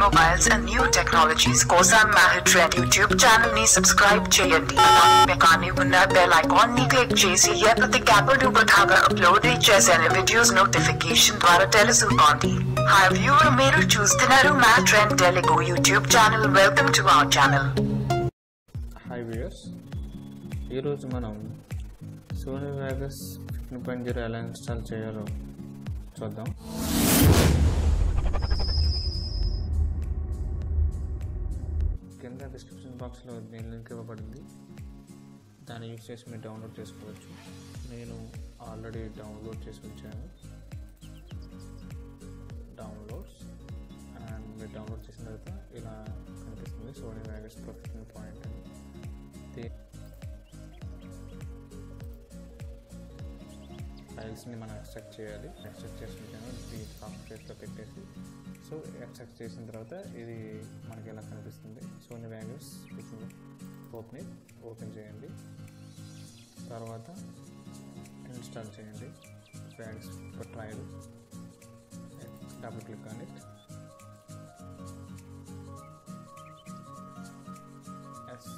automobiles and new technologies కోసం Mahir trend YouTube channel ని subscribe చేయండి అలానే ఉన్న బెల్ ఐకాన్ ని క్లిక్ చేసి ఎప్పటికప్పుడు కొత్తగా అప్లోడ్ చేసిన వీడియోస్ నోటిఫికేషన్ ద్వారా తెలుసుకోండి హాయ్ వ్యూవర్ మీరు చూస్తున్నారు మా trend Telugu YouTube channel welcome to our channel hi viewers ఈరోజు మనం Sony Vegas fifteen point zero ఎలా ఇన్స్టాల్ చేయాలో చూద్దాం కింద డిస్క్రిప్షన్ బాక్స్లో దీని లింక్ ఇవ్వబడింది దాన్ని యూజ్ చేసి మీరు డౌన్లోడ్ చేసుకోవచ్చు నేను ఆల్రెడీ డౌన్లోడ్ చేసి ఉంచాను డౌన్లోడ్స్ అండ్ మీరు డౌన్లోడ్ చేసిన తర్వాత ఇలా కనిపిస్తుంది Sony Vegas pro fifteen point అని దీ- ఫైల్స్ని మనం ఎక్స్ట్రాక్ట్ చేయాలి ఎక్స్ట్రాక్ట్ చేసుకుంటాను ఈ సాఫ్ట్వేర్లో పెట్టేసి సో ఎక్స్ట్రాక్ట్ చేసిన తర్వాత ఇది మనకి ఇలా కనిపిస్తుంది సోనీ వ్యాగస్ ఓపెన్ ఓపెన్ చేయండి తర్వాత ఇన్స్టాల్ చేయండి Vegas for trial double click on it yes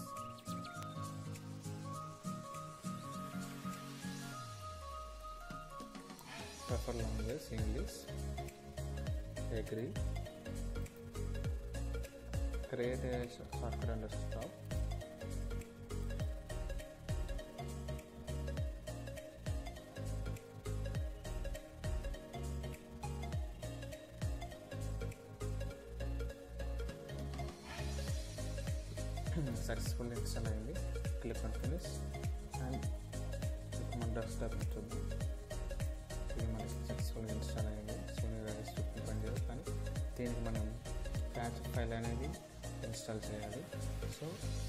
prefer language english agree create a software and desktop successful install అయింది క్లిక్ ఆన్ ఫినిష్ అండ్ మన డెస్క్టాప్ చూద్దాం ఇది మనకి సక్సెస్ఫుల్గా ఇన్స్టాల్ అయింది Sony virus fifteen point zero కానీ దీనికి మనం ప్యాచ్ ఫైల్ అనేది ఇన్స్టాల్ చేయాలి సో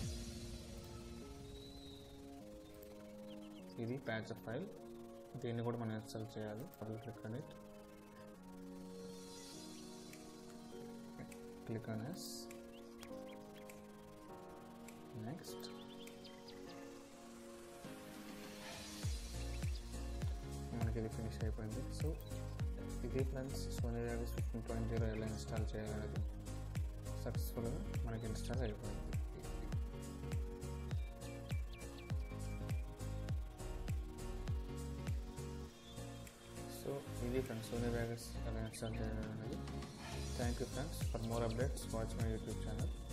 ఇది ప్యాచ్ ఫైల్ దీన్ని కూడా మనం ఇన్స్టాల్ చేయాలి డబుల్ క్లిక్ అని క్లిక్ ఆన్ ఎస్ నెక్స్ట్ మనకి ఇది ఫినిష్ అయిపోయింది సో ఇది friends Sony Vegas fifteen point zero ఎలా ఇన్స్టాల్ చేయాలనేది సక్సెస్ఫుల్గా మనకి ఇన్స్టాల్ అయిపోయింది సో ఇది ఫ్రెండ్స్ సోనీ వ్యాగస్ ఎలా ఇన్స్టాల్ చేయాలనేది thank you friends for more updates watch my YouTube channel